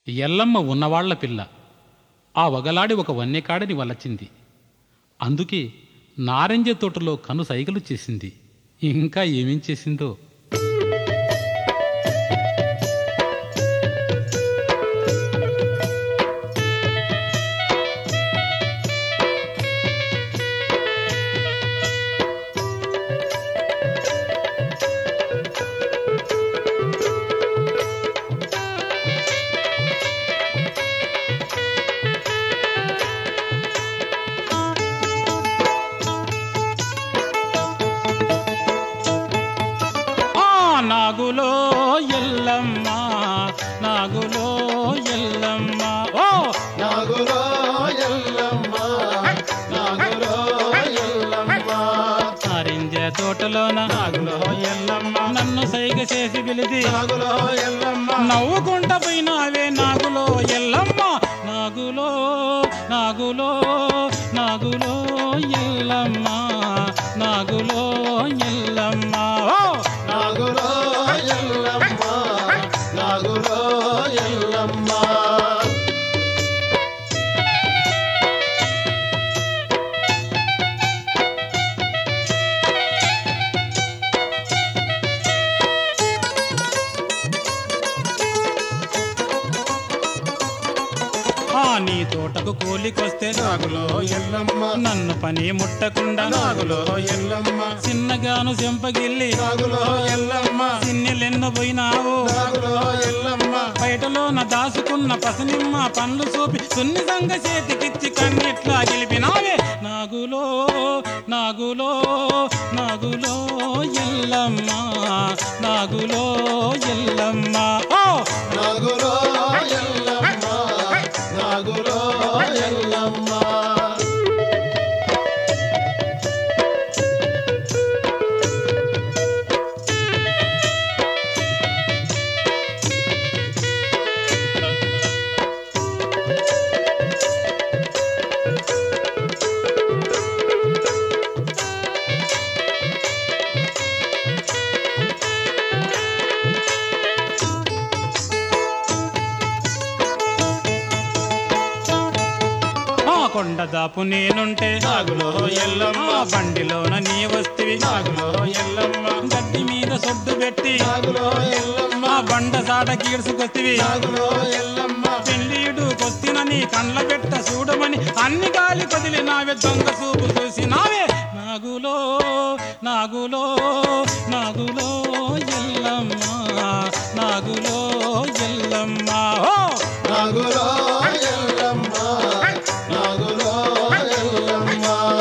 ఎల్లమ్మ ఉన్నవాళ్ల పిల్ల ఆ వగలాడి ఒక వన్యకాడని వలచింది అందుకే నారింజ తోటలో కను సైగలు చేసింది ఇంకా ఏమేం చేసిందో ఆ నాగులో ఎల్లమ్మ నాగులో ఎల్లమ్మ ఓ నాగులో ఎల్లమ్మ నాగులో ఎల్లమ్మ నారింజ తోటలోన నాగులో ఎల్లమ్మ నన్ను సైగ చేసి పిలిచి నాగులో ఎల్లమ్మ నవ్వుకుంటా పోయినావే నాగులో ఎల్లమ్మ నాగులో నాగులో నాగులో ఎల్లమ్మ నాగులో ఎల్లమ్మ ఓ నాగులో ఎల్లమ్మ నాగులో ఎల్లమ్మ ఆ నీ తోటకు కూలికొస్తే నాగులో ఎల్లమ్మ నన్ను పని ముట్టకుండా నాగులో ఎల్లమ్మ చిన్నగాను చెంపగిల్లి నాగులో ఎల్లమ్మ సిన్నెలెన్ను పోయినావు నాగులో ఎల్లమ్మ బయటలో నా దాసుకున్న పసనిమ్మ పండ్లు చూపి సున్నితంగ చేతికిచ్చి కన్నిట్లా గెలిపినావే నాగులో నాగులో నాగులో ఎల్లమ్మ నాగులో ఎల్లమ్మ ఓ నాగులో ఎల్లమ్మ నాగులో ఎల్లమ్మ ఆ కొండ దాపు నేనుంటే నాగులో ఎల్లమ్మ ఆ బండిలోన నీ వస్తివి నాగులో ఎల్లమ్మ గడ్డి మీద సొడ్డు పెట్టి నాగులో ఎల్లమ్మ ఆ బండ సాట కీడ్చుకొస్తివి నాగులో ఎల్లమ్మ పెళ్ళీడు కొస్తిన నీ కండ్ల పెట్ట చూడమని అన్ని గాలి కదిలి నావే దొంగ చూపు చూసి నావే నాగులో నాగులో నాగులో ఎల్లమ్మ నాగులో ఎల్లమ్మ ఓ నాగులో ఎల్లమ్మ నాగులో ఎల్లమ్మ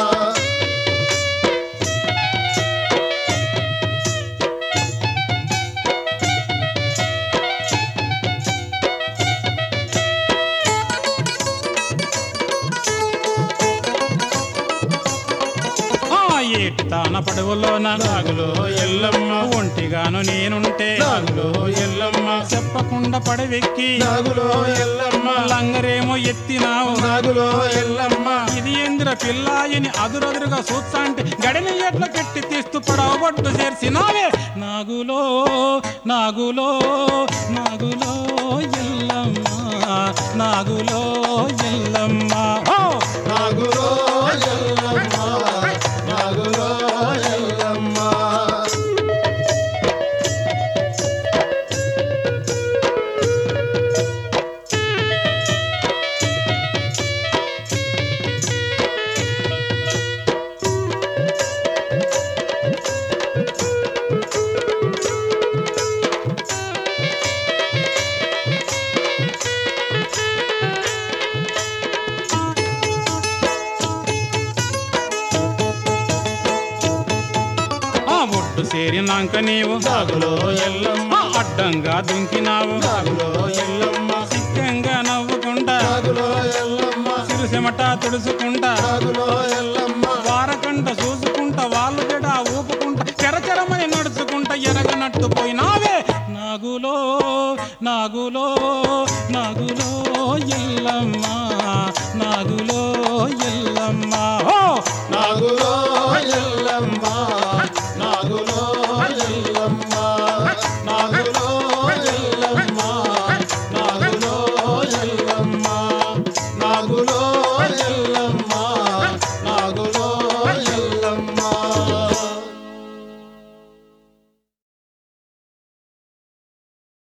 ఆ ఏటి తాన పడవలోన నాగులో ఎల్లమ్మ ఒంటిగాను నేనుంటే నాగులో ఎల్లమ్మ చెప్పకుండా పడవెక్కి నాగులో ఎల్లమ్మ లంగరేమో ఎత్తినావు నాగులో ఎల్లమ్మ ఇది ఎందిర పిల్లాయిని అదురదురుగా చూస్తాంటే గడిని ఎట్ల పెట్టి తీస్తూ పడవబొట్టు చేర్చినావే నాగులో నాగులో నాగులో ఎల్లమ్మ నాగులో ఎల్లమ్మ ఓ నాగులో ఎల్లమ్మ నాగులో ఎల్లమ్మ ఆ ఒడ్డు చేరినాక నీవు నాగులో ఎల్లమ్మ ఆ అడ్డంగా దుంకినావు నాగులో ఎల్లమ్మ సిద్ధంగా నవ్వుకుంటా నాగులో ఎల్లమ్మ సిరుసెమట తుడుచుకుంటా నాగులో ఎల్లమ్మ